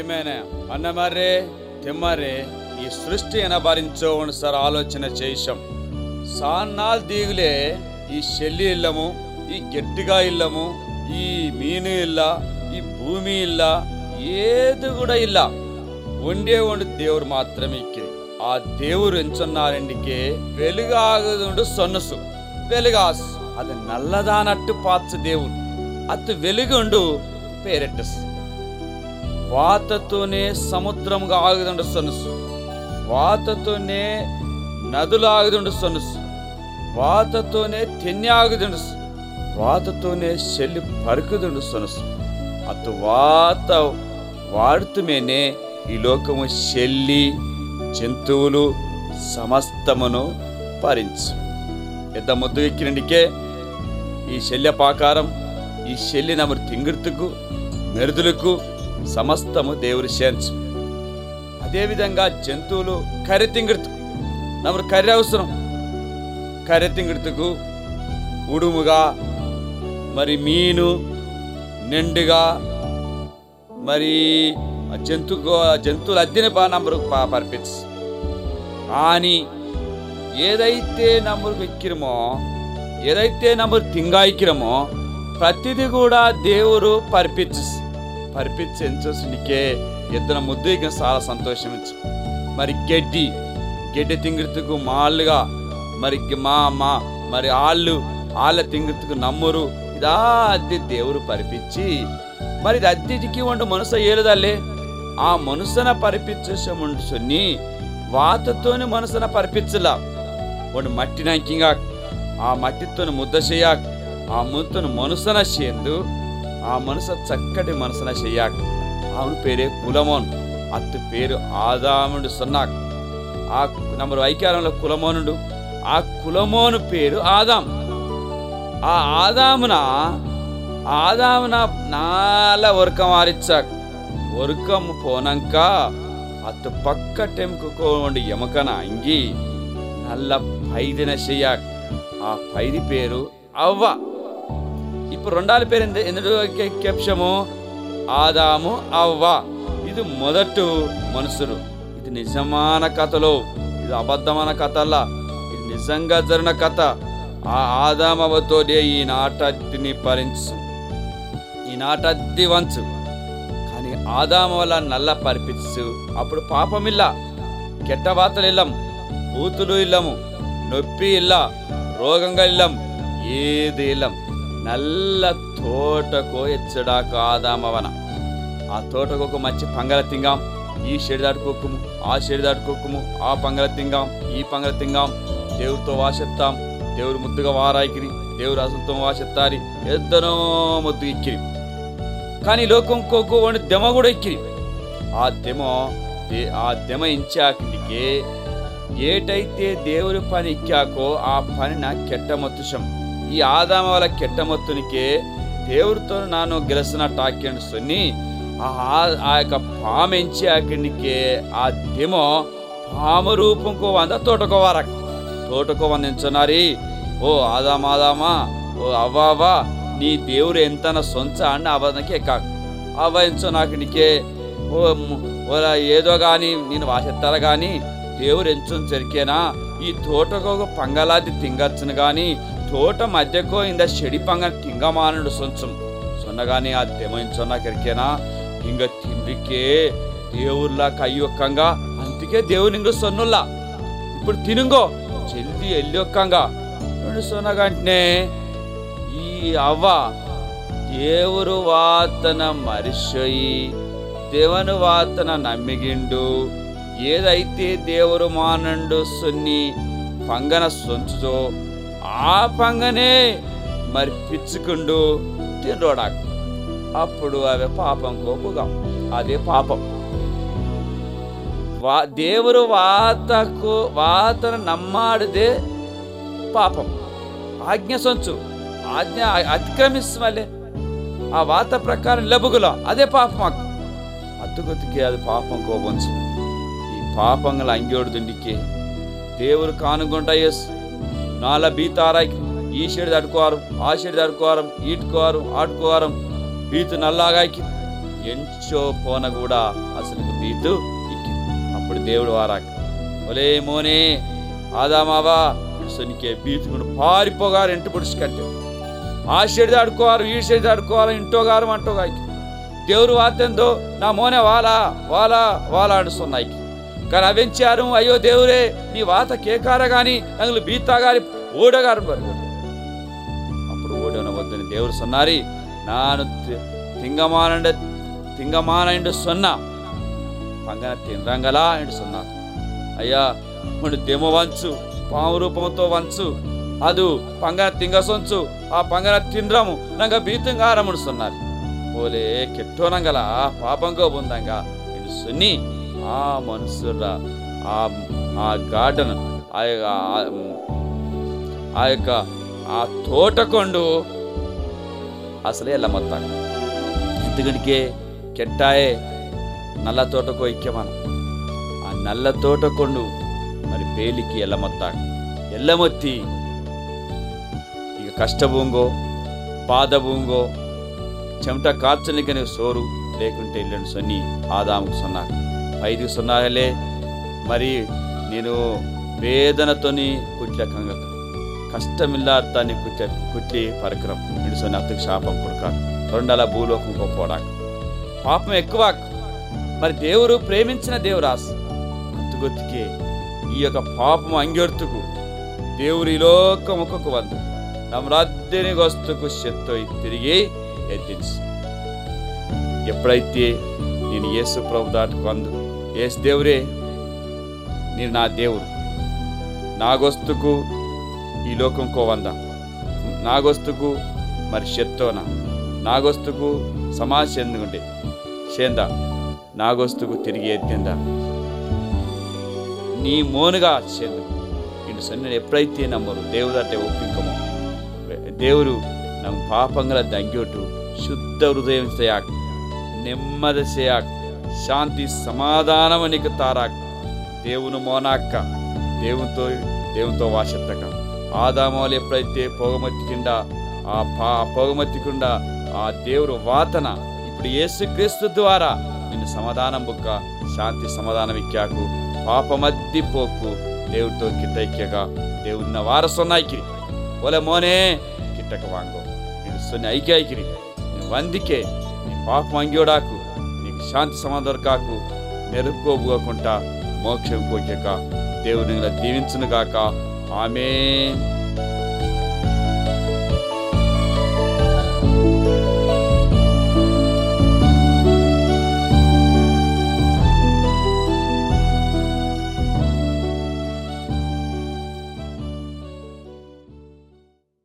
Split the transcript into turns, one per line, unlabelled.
ಪ್ರೇಮೇನೆ ಅನ್ನಮರೆ ತೆಮ್ಮರೆ ಈ ಸೃಷ್ಟಿಯನ್ನ ಭరించోవని సార్ ఆలోచన చేశాం సాన్నాల్ దీగులే ఈ శల్లి ఇల్లము ఈ గట్టిగా ఇల్లము ఈ మీను ఇల్ల ఈ భూమి ఇల్ల ఏది కూడా ಇಲ್ಲ ಒಂದೇ ಒಂದು ದೇವ್ರು ಮಾತ್ರಮೇ ಇಕ್ಕಿರಿ ಆ ದೇವ್ರು ಎಂಚೊನ್ನಾರೆಂಡಿಕೆ వెలుగాగదుండు సొన్నసు వెలుగాస్ అది నల్లదానట్టు పాత్స దేవుడు అత్తు వెలుగుండు పేరెట్టస్ వాతతోనే సముద్రంగా ఆగుదుండు సొనసు వాతతోనే నదులు ఆగుదుండు సొనసు వాతతోనే తెన్ని ఆగుదుండు వాతతోనే చెల్లి పరుకుదుండు సొనసు అత్తు వాత వాడుతుమేనే ఈ లోకము చెల్లి జంతువులు సమస్తమును భరించు ಎದ್ದ ಮುದ್ದು ಎಕ್ಕಿನಂಡಿಕೆ ಈ ಶಲ್ಯಪಾಕಾರಂ ಈ ಶಲ್ಯ ನಮರು ತಿಂಗಿರ್ತకు మెరుదులకు సమస్తము దేవుడు చేర్చు అదేవిధంగా జంతువులు కర్రె తింగిర్తుకు నమరు కర్రె అవసరం కర్రె తింగిర్తుకు ఉడుముగా మరి మీను నిండుగా మరి జంతు జంతువులు అద్దెని బా నంబరు పర్పించు కానీ ఏదైతే నమ్మరు ఎక్కిరమో ఏదైతే నమ్మరు తింగాయికిరమో ప్రతిది కూడా దేవుడు పరిపించు పరిపించి ఎంచోసునికే ఇద్దరు ముద్దు ఎక్కిన చాలా సంతోషమించు మరి గడ్డి గడ్డి తింగిర్తుకు మాళ్ళుగా మరి గి- మా మా మరి ఆళ్ళు ఆళ్ళ తింగిర్తుకు నమ్మురు ఇదా అద్దె దేవుడు పరిపించి మరి ఇది అద్దెటికి వండు మనసు ఏలుదల్లే ఆ మనసున పరిపించేసముండు సొన్ని వాతతోని మనసున పరిపించలా ಒಂದು ಮಟ್ಟಿನ ಹಾಕಿಂಗಾಕ್ ಆ ಮಟ್ಟಿತ್ತೊಂದು ಮುದ್ದ చెయ్యాక్ ఆ ముద్దను మనసున చేందు ఆ మనసు చక్కటి మనసున చెయ్యాక్ ఆమెను పేరే కులమోన్ అత్తు పేరు ఆదాముడు సొన్నాక్ ఆ నమ్మరు ఐక్యారంలో కులమోనుడు ఆ కులమోను పేరు ఆదాం ఆ ఆదామున ఆదామున నాల ఉరకం ఆరిచ్చాక్ ఉరకం పోనంక అత్తు పక్క టెంకుకోండి ఎమకన అంగి నల్ల పైదిన చెయ్యాక్ ఆ పైది పేరు అవ్వ ఇప్పుడు రెండాల పేరు ఎందు ఎందుకు కెప్షము ఆదాము అవ్వ ఇది మొదటు మనుషులు ఇది నిజమైన కథలో ఇది అబద్ధమైన కథల్లా ఇది నిజంగా జరిగిన కథ ఆ ఆదామవతోనే ఈ నాటద్దిని భరించు ఈ నాటద్ది వంచు కానీ ఆదామ వల్ల నల్ల పరిపించు అప్పుడు పాపమిల్ల కెట్ట వార్తలు ఇల్లం బూతులు ఇల్లము నొప్పి ఇల్ల రోగంగా ఇల్లం ఏది ఇల్లం నల్ల తోటకో ఎచ్చడాక ఆదామవన ఆ తోటకు ఒక మంచి పంగల తింగాం ఈ షెడి దాటుకోకుము ఆ షెడి దాటుకోకుము ఆ పంగల తింగాం ఈ పంగల తింగాం దేవుడితో వాసెత్తాం దేవుడు ముద్దుగా వారాయికిరి దేవుడు అసలుతో వాసెత్తారి ఎద్దనో ముద్దు ఇక్కిరి కానీ లోకం కోకు వాడి దెమ కూడా ఎక్కిరి ఆ దెమ దే- ఆ దెమ ఇంచాకిందికే ఏటైతే దేవుడి పని ఇక్కాకో ఆ పని నా కెట్టమొత్తుషం ఈ ఆదామ వల్ల కెట్టమొత్తునికే దేవుడితో నాను గెలిసిన టాక్యండు సొన్ని ఆ ఆ- ఆ యొక్క పాము ఎంచాకిందికే ఆ దెమ పాము రూపంకో వంద తోటకోవార తోటకో వంద ఎంచున్నారి ఓ ఆదామా ఆదామా ఓ అవ్వా అవ్వా నీ దేవుడు ఎంతన సొంచ అని అవదనకి ఎక్కాకు అవ్వ ఎంచో నాకు నీకే ఓ మ్- ఓలా ఏదో గాని నేను వాసెత్తారా గాని దేవుడు ఎంచో చెరికేనా ఈ తోటకు ఒక పంగలాది తింగచ్చును గాని తోట మధ్యకో ఇంద చెడి పంగ తింగమానుడు సొంచం సొన్నగాని ఆ దెమంచొన్న కెరికేనా ఇంక తిండికే దేవుళ్ళ కయ్యొక్కంగా అందుకే దేవుని ఇంక సొన్నుల్లా ఇప్పుడు తినుగో జల్దీ ఎల్లొక్కంగా రెండు సొన్నగంటనే ఈ అవ్వ ದೇವರು ವಾತನ ಮರಿಷಯಿ ದೇವನು ವಾತನ నమ్మిగిండు ఏదైతే దేవుడు మానండు సొన్ని పంగన సొంచుతో ఆ పంగనే మరి పిచ్చుకుండు తినరోడాకు అప్పుడు అవి పాపం కోపుగా అదే పాపం వా దేవుడు వాతకు వాతను నమ్మాడిదే పాపం ఆజ్ఞ సొంచు ఆజ్ఞ అతిక్రమిస్తమలే ఆ వాత ప్రకారం లబుగుల అదే పాపం మాకు అత్తుకొత్తికి అది పాపం కోపంచు ఈ పాపంగల అంగోడుదుండికి దేవుడు కానుగుంట ఎస్ నాల బీతారాకి ఈ షేడు తడుకోవారం ఆ షేడు తడుకోవారం ఈటుకోవారం ఆడుకోవారం బీతు నల్లాగాకి ఎంచో పోన కూడా అసలు బీతు ఇక్కి అప్పుడు దేవుడు వారాక ఒలే మోనే ఆదామావా సొనికే బీతుకుని పారిపోగారు ఎంటు పురుషు కంటే ఆ షెడి ఆడుకోవాలి ఈ షెడి ఆడుకోవాలి ఇంటోగారు అంటోగాకి దేవుడు వాతెందో నా మోనే వాలా వాలా వాలా అడుస్తున్నాయి కానీ అವೆಂಚಾರು అయ్యో దేవుడే నీ వాత కేకార గాని నంగులు బీతాగారి ఓడగారు బరువు అప్పుడు ఓడన వద్దని దేవుడు సొన్నారి నాను తి- తింగమానండ తింగమానండు సొన్న పంగన తినరంగలా అండు సొన్నా అయ్యా ఇప్పుడు దెమ వంచు పాము రూపంతో వంచు ಅದು పంగన తింగసొంచు ఆ పంగన తినరము నంగ బీతంగారముడు సొన్నారు పోలే కెట్టోనంగల పాపంగా ఉందంగా ఇది సున్ని ఆ మనుషుల ఆ ఆ గార్డెన్ ఆ యొక్క ఆ- ఆ యొక్క ఆ తోటకొండు అసలే ಎಲ್ಲ మొత్తాక ఎందుకంటే కెట్టాయే నల్ల తోటకో ఇక్యమన ఆ నల్ల తోటకొండు మరి పేలికి ఎల్లమొత్తాక ఎల్లమొత్తి ఇక కష్టభూంగో బాధభూంగో చెమట కార్చనికని సోరు లేకుంటే ఇల్లని సొన్ని ఆదాముకు సొన్నారు ఐదు సున్నాలే మరి నేను వేదనతోని కుట్ల కంగ కష్టమిల్లార్తాన్ని కుట్ల కుట్టి పరకరం ఇడు సొన్ని అత్తకు శాపం పుడక రెండల భూలోకం గొప్పోడాక పాపం ఎక్కువ మరి దేవుడు ప్రేమించిన దేవురాస్ అంతుగొత్తికే ఈ యొక్క పాపం అంగెర్తుకు దేవుడు ఈ లోకముఖకు వందు నమ్రాద్యనిగొస్తుకు శత్తో తిరిగి ఎత్తించు ఎప్పుడైతే నేను యేసు ప్రభు దాటుకు అందు యేసు దేవుడే నేను నా దేవుడు నాగొస్తుకు ఈ లోకంకో వంద నాగొస్తుకు మరి శత్తోన నాగొస్తుకు సమాజ చెందుకుంటే చేంద నాగొస్తుకు తిరిగి ఎత్తిందా నీ మోనుగా చెందు ఇటు సన్ని ఎప్పుడైతే నమ్మరు దేవుడు అంటే ఒప్పింకమో ದೇವರು ನಮ್ಮ ಪಾಪಂಗಳ ದಂಗ್ಯೋಟು ಶುದ್ಧ ಹೃದಯ ಸೇಯಾಕ್ ನೆಮ್ಮದಿ ಸೇಯಾಕ್ శాంతి సమాధానమనికి తారాక్ దేవుని మోనాక్క దేవునితో దేవునితో వాసెత్తక ఆదామాలు ఎప్పుడైతే పొగమత్తికిండ ఆ పా పొగమత్తికుండా ఆ దేవుడు వాతన ఇప్పుడు యేసుక్రీస్తు ద్వారా నిన్ను సమాధానం బుక్క శాంతి సమాధానం ఇక్కాకు పాపమద్ది పోకు దేవుడితో కిట్టైక్యగా దేవుడిನ వారసొన్నాయికిరి ಒಲೆ ಮೋನೆ ಕಿಟ್ಟಕ ವಾಂಗೋ ನೀನು ಸೊನ್ನೆ ಐಕ್ಯ ಐಕಿರಿ ನೀನು ವಂದಿಕೆ నీ పాపం అంగోడాకు నీకు శాంతి సమాధానం కాకు నెరుపుకోబోకుండా మోక్షం కోచక దేవుని దీవించును గాక ఆమె